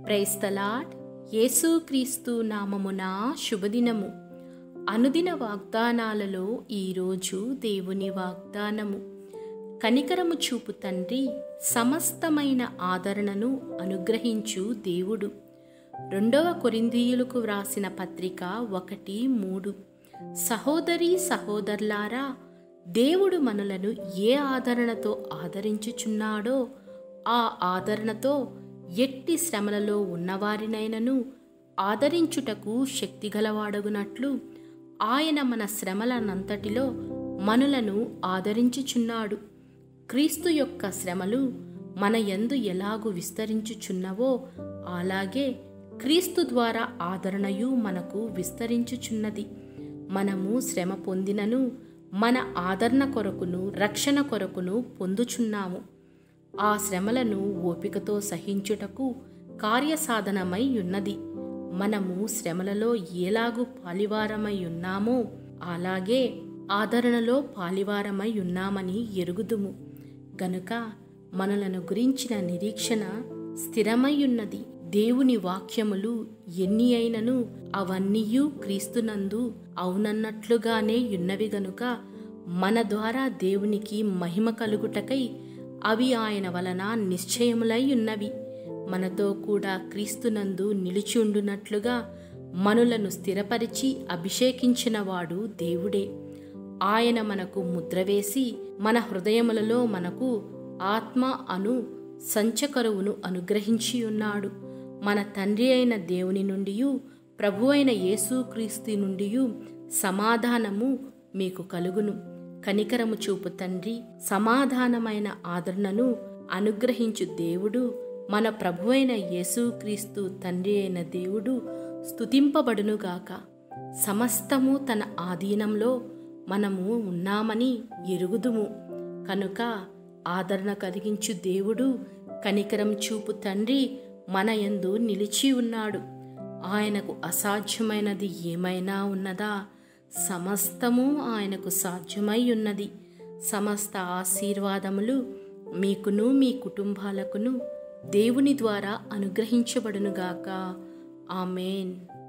క్రైస్తలాడ్ యేసుక్రీస్తు నామమున శుభదినము అనుదిన వాగ్దానాలలో ఈరోజు దేవుని వాగ్దానము కనికరము చూపు తండ్రి సమస్తమైన ఆదరణను అనుగ్రహించు దేవుడు రెండవ కొరిందీయులకు వ్రాసిన పత్రిక ఒకటి మూడు సహోదరి సహోదరులారా దేవుడు మనలను ఏ ఆదరణతో ఆదరించుచున్నాడో ఆ ఆదరణతో ఎట్టి శ్రమలలో ఉన్నవారినైనను ఆదరించుటకు శక్తిగలవాడగునట్లు ఆయన మన శ్రమలనంతటిలో మనులను ఆదరించుచున్నాడు క్రీస్తు యొక్క శ్రమలు మన యందు ఎలాగు విస్తరించుచున్నవో అలాగే క్రీస్తు ద్వారా ఆదరణయు మనకు విస్తరించుచున్నది మనము శ్రమ పొందినను మన ఆదరణ కొరకును రక్షణ కొరకును పొందుచున్నాము ఆ శ్రమలను ఓపికతో సహించుటకు కార్యసాధనమై ఉన్నది మనము శ్రమలలో ఎలాగు పాలివారమై ఉన్నామో అలాగే ఆదరణలో పాలివారమై ఉన్నామని ఎరుగుదుము గనుక మనలను గురించిన నిరీక్షణ స్థిరమై ఉన్నది దేవుని వాక్యములు ఎన్ని అయినను అవన్నీయు క్రీస్తునందు అవునన్నట్లుగానే ఉన్నవి గనుక మన ద్వారా దేవునికి మహిమ కలుగుటకై అవి ఆయన వలన నిశ్చయములై ఉన్నవి మనతో కూడా క్రీస్తునందు నిలిచియుండునట్లుగా మనులను స్థిరపరిచి అభిషేకించినవాడు దేవుడే ఆయన మనకు ముద్ర వేసి మన హృదయములలో మనకు ఆత్మ అను సంచకరువును అనుగ్రహించి ఉన్నాడు మన తండ్రి అయిన దేవుని నుండి ప్రభు అయిన యేసుక్రీస్తు నుండి సమాధానము మీకు కలుగును కనికరము చూపు తండ్రి సమాధానమైన ఆదరణను అనుగ్రహించు దేవుడు మన ప్రభు అయిన యేసుక్రీస్తు తండ్రి అయిన దేవుడు స్తుతింపబడునుగాక సమస్తము తన ఆధీనంలో మనము ఉన్నామని ఎరుగుదుము కనుక ఆదరణ కలిగించు దేవుడు కనికరం చూపు తండ్రి మన యందు నిలిచి ఉన్నాడు ఆయనకు అసాధ్యమైనది ఏమైనా ఉన్నదా సమస్తము ఆయనకు సాధ్యమై ఉన్నది సమస్త ఆశీర్వాదములు మీకును మీ కుటుంబాలకును దేవుని ద్వారా అనుగ్రహించబడునుగాక ఆమెన్